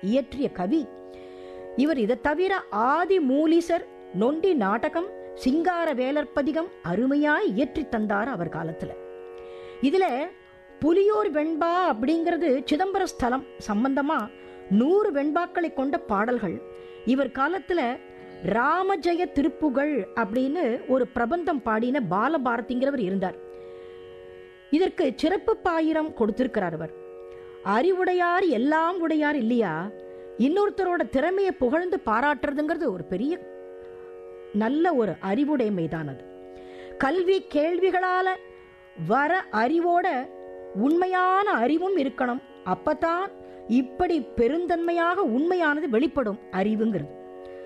இயற்றிய கவி இவர் இதை தவிர ஆதி மூலிசர் நொண்டி நாடகம் சிங்கார வேலற்பதிகம் அருமையாய் இயற்றி தந்தார் அவர் காலத்துல இதுல புலியூர் வெண்பா அப்படிங்கிறது சிதம்பர ஸ்தலம் சம்பந்தமா நூறு வெண்பாக்களை கொண்ட பாடல்கள் இவர் காலத்துல ராமஜெய திருப்புகழ் அப்படின்னு ஒரு பிரபந்தம் பாடின பாலபாரதிங்கிறவர் இருந்தார் இதற்கு சிறப்பு பாயிரம் கொடுத்திருக்கிறார் அவர் அறிவுடையார் எல்லாம் உடையார் இல்லையா இன்னொருத்தரோட திறமையை புகழ்ந்து பாராட்டுறதுங்கிறது ஒரு பெரிய நல்ல ஒரு அறிவுடைமைதான் அது கல்வி கேள்விகளால வர அறிவோட உண்மையான அறிவும் இருக்கணும் அப்பதான் இப்படி பெருந்தன்மையாக உண்மையானது வெளிப்படும் அறிவுங்கிறது